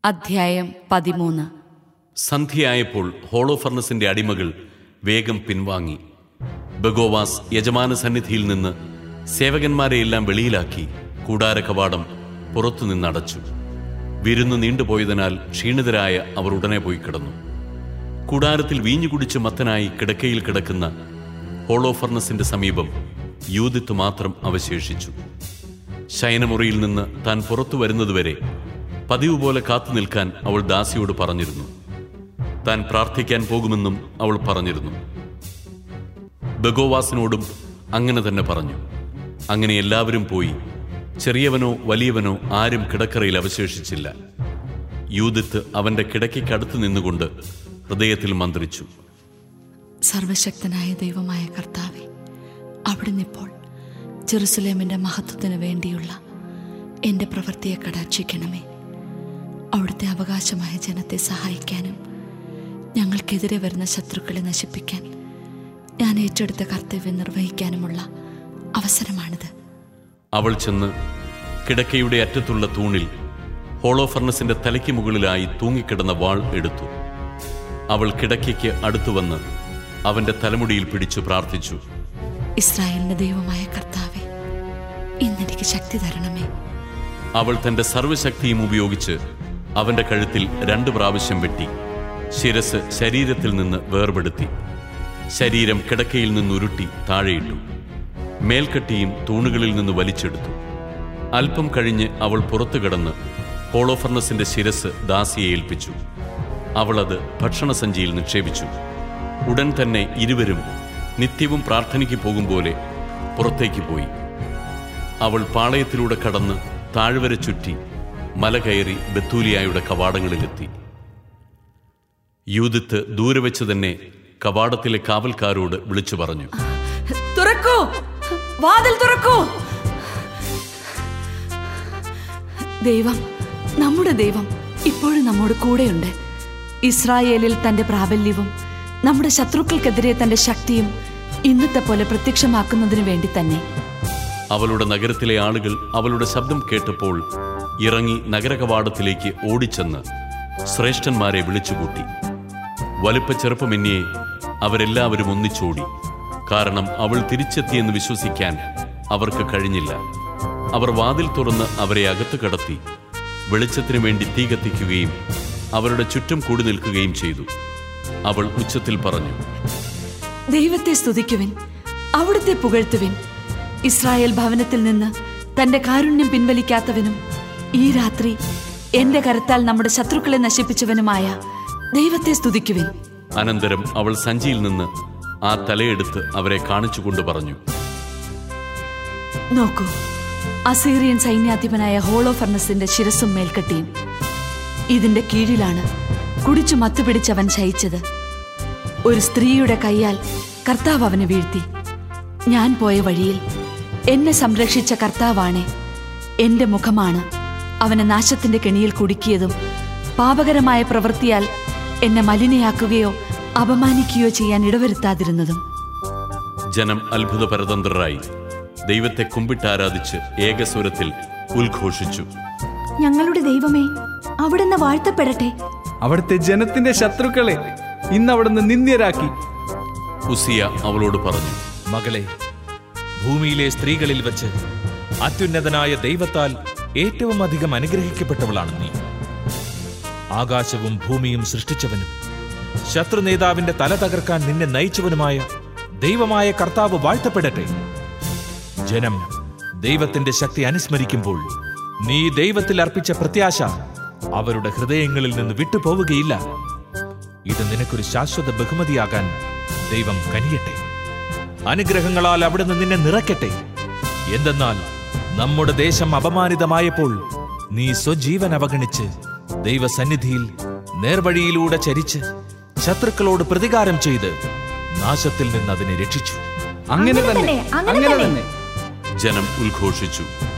അധ്യായം പതിമൂന്ന് സന്ധ്യയായപ്പോൾ ഹോളോഫർണസിന്റെ അടിമകൾ വേഗം പിൻവാങ്ങി ബഗോവാസ് യജമാന സന്നിധിയിൽ നിന്ന് സേവകന്മാരെയെല്ലാം വെളിയിലാക്കി കൂടാര കവാടം പുറത്തുനിന്നടച്ചു വിരുന്ന് നീണ്ടുപോയതിനാൽ ക്ഷീണിതരായ അവർ ഉടനെ പോയി കിടന്നു കൂടാരത്തിൽ വീഞ്ഞു കുടിച്ച് മത്തനായി കിടക്കയിൽ കിടക്കുന്ന ഹോളോഫർണസിന്റെ സമീപം യൂതിത്ത് മാത്രം അവശേഷിച്ചു ശയനമുറിയിൽ നിന്ന് താൻ പുറത്തു വരുന്നതുവരെ പതിവ് പോലെ കാത്തു നിൽക്കാൻ അവൾ ദാസിയോട് പറഞ്ഞിരുന്നു താൻ പ്രാർത്ഥിക്കാൻ പോകുമെന്നും അവൾ പറഞ്ഞിരുന്നു ബഗോവാസിനോടും അങ്ങനെ തന്നെ പറഞ്ഞു അങ്ങനെ എല്ലാവരും പോയി ചെറിയവനോ വലിയവനോ ആരും കിടക്കറയിൽ അവശേഷിച്ചില്ല യൂതിത്ത് അവന്റെ കിടക്കയ്ക്കടുത്ത് നിന്നുകൊണ്ട് ഹൃദയത്തിൽ മന്ത്രിച്ചു സർവശക്തനായ ദൈവമായ കർത്താവെ അവിടുന്ന് ഇപ്പോൾ ജെറുസലേമിൻ്റെ മഹത്വത്തിന് വേണ്ടിയുള്ള എൻ്റെ പ്രവൃത്തിയെ കടാക്ഷിക്കണമേ അവിടുത്തെ അവകാശമായ ജനത്തെ സഹായിക്കാനും ഞങ്ങൾക്കെതിരെ വരുന്ന ശത്രുക്കളെ നശിപ്പിക്കാൻ ഞാൻ ഏറ്റെടുത്ത കർത്തവ്യം നിർവഹിക്കാനുമുള്ള അവസരമാണിത് അവൾ ചെന്ന് കിടക്കയുടെ അറ്റത്തുള്ള തൂണിൽ ഹോളോഫർണസിന്റെ തലയ്ക്ക് മുകളിലായി തൂങ്ങിക്കിടന്ന വാൾ എടുത്തു അവൾ കിടക്കയ്ക്ക് അടുത്തുവന്ന് അവന്റെ തലമുടിയിൽ പിടിച്ചു പ്രാർത്ഥിച്ചു ഇസ്രായേലിൻ്റെ ദൈവമായ കർത്താവെ ഇന്നെനിക്ക് ശക്തി തരണമേ അവൾ തന്റെ സർവ്വശക്തിയും ഉപയോഗിച്ച് അവന്റെ കഴുത്തിൽ രണ്ടു പ്രാവശ്യം വെട്ടി ശിരസ് ശരീരത്തിൽ നിന്ന് വേർപെടുത്തി ശരീരം കിടക്കയിൽ നിന്ന് ഉരുട്ടി താഴെയിട്ടു മേൽക്കട്ടിയും തൂണുകളിൽ നിന്ന് വലിച്ചെടുത്തു അല്പം കഴിഞ്ഞ് അവൾ പുറത്തു കിടന്ന് ഹോളോഫർണസിന്റെ ശിരസ് ദാസിയെ ഏൽപ്പിച്ചു അവൾ അത് ഭക്ഷണസഞ്ചിയിൽ നിക്ഷേപിച്ചു ഉടൻ തന്നെ ഇരുവരും നിത്യവും പ്രാർത്ഥനയ്ക്ക് പോകും പോലെ പുറത്തേക്ക് പോയി അവൾ പാളയത്തിലൂടെ കടന്ന് താഴ്വര ചുറ്റി മല കയറി ബത്തൂലിയായുടെ കവാടങ്ങളിലെത്തി യൂതിത്ത് ദൂരെ വെച്ച് തന്നെ കവാടത്തിലെ കാവൽക്കാരോട് വിളിച്ചു പറഞ്ഞു തുറക്കൂ വാതിൽ തുറക്കൂ ദൈവം നമ്മുടെ ദൈവം ഇപ്പോഴും നമ്മോട് കൂടെയുണ്ട് ഇസ്രായേലിൽ തന്റെ പ്രാബല്യവും നമ്മുടെ ശത്രുക്കൾക്കെതിരെ തന്റെ ശക്തിയും ഇന്നത്തെ പോലെ പ്രത്യക്ഷമാക്കുന്നതിന് വേണ്ടി തന്നെ അവളുടെ നഗരത്തിലെ ആളുകൾ അവളുടെ ശബ്ദം കേട്ടപ്പോൾ ഇറങ്ങി നഗരകവാടത്തിലേക്ക് ഓടിച്ചെന്ന് ശ്രേഷ്ഠന്മാരെ വിളിച്ചുകൂട്ടി വലുപ്പ ചെറുപ്പമെന്നിയെ അവരെല്ലാവരും ഒന്നിച്ചോടി കാരണം അവൾ തിരിച്ചെത്തിയെന്ന് വിശ്വസിക്കാൻ അവർക്ക് കഴിഞ്ഞില്ല അവർ വാതിൽ തുറന്ന് അവരെ അകത്ത് കടത്തി വെളിച്ചത്തിനു വേണ്ടി തീ കത്തിക്കുകയും അവരുടെ ചുറ്റും കൂടി നിൽക്കുകയും ചെയ്തു അവൾ ഉച്ചത്തിൽ പറഞ്ഞു ദൈവത്തെ സ്തുതിക്കുവിൻ അവിടുത്തെ പുകഴ്ത്തുവിൻ ഇസ്രായേൽ ഭവനത്തിൽ നിന്ന് തന്റെ കാരുണ്യം പിൻവലിക്കാത്തവനും ഈ രാത്രി എന്റെ കരത്താൽ നമ്മുടെ ശത്രുക്കളെ നശിപ്പിച്ചവനുമായ ദൈവത്തെ സ്തുതിക്കുവിൻ അനന്തരം അവൾ സഞ്ചിയിൽ നിന്ന് ആ തലയെടുത്ത് അവരെ കാണിച്ചുകൊണ്ട് പറഞ്ഞു നോക്കൂ അസീറിയൻ സൈന്യാധിപനായ ഹോളോ ഫർണസിന്റെ ശിരസും മേൽക്കട്ടിയും ഇതിന്റെ കീഴിലാണ് കുടിച്ചു മത്തുപിടിച്ചവൻ ശയിച്ചത് ഒരു സ്ത്രീയുടെ കൈയാൽ കർത്താവ് അവനെ വീഴ്ത്തി ഞാൻ പോയ വഴിയിൽ എന്നെ സംരക്ഷിച്ച കർത്താവാണേ എന്റെ മുഖമാണ് അവനെ നാശത്തിന്റെ കെണിയിൽ കുടുക്കിയതും പാപകരമായ പ്രവൃത്തിയാൽ എന്നെ മലിനയാക്കുകയോ അപമാനിക്കുകയോ ചെയ്യാൻ ഇടവരുത്താതിരുന്നതും ജനം അത്ഭുത പരതന്ത്രരായി ദൈവത്തെ കുമ്പിട്ടാരാധിച്ച് ഏകസ്വരത്തിൽ ഉദ്ഘോഷിച്ചു ഞങ്ങളുടെ ദൈവമേ അവിടുന്ന് വാഴ്ത്തപ്പെടട്ടെ അവിടുത്തെ ജനത്തിന്റെ ശത്രുക്കളെ ഇന്ന് അവിടുന്ന് നിന്ദ്യരാക്കി ഉസിയ അവളോട് പറഞ്ഞു മകളെ ഭൂമിയിലെ സ്ത്രീകളിൽ വച്ച് അത്യുന്നതനായ ദൈവത്താൽ ഏറ്റവും അധികം അനുഗ്രഹിക്കപ്പെട്ടവളാണ് നീ ആകാശവും ഭൂമിയും സൃഷ്ടിച്ചവനും ശത്രു നേതാവിന്റെ തല തകർക്കാൻ നിന്നെ നയിച്ചവനുമായ ദൈവമായ കർത്താവ് വാഴ്ത്തപ്പെടട്ടെ ജനം ദൈവത്തിന്റെ ശക്തി അനുസ്മരിക്കുമ്പോൾ നീ ദൈവത്തിൽ അർപ്പിച്ച പ്രത്യാശ അവരുടെ ഹൃദയങ്ങളിൽ നിന്ന് വിട്ടുപോവുകയില്ല ഇത് നിനക്കൊരു ശാശ്വത ബഹുമതിയാകാൻ ദൈവം കനിയട്ടെ അനുഗ്രഹങ്ങളാൽ അവിടുന്ന് നിന്നെ നിറയ്ക്കട്ടെ എന്തെന്നാൽ നമ്മുടെ ദേശം അപമാനിതമായപ്പോൾ നീ സ്വജീവൻ അവഗണിച്ച് ദൈവസന്നിധിയിൽ നേർവഴിയിലൂടെ ചരിച്ച് ശത്രുക്കളോട് പ്രതികാരം ചെയ്ത് നാശത്തിൽ നിന്ന് അതിനെ രക്ഷിച്ചു അങ്ങനെ അങ്ങനെ തന്നെ തന്നെ, അങ്ങനെ അങ്ങനെ തന്നെ. തന്നെ ജനം ഉദ്ഘോഷിച്ചു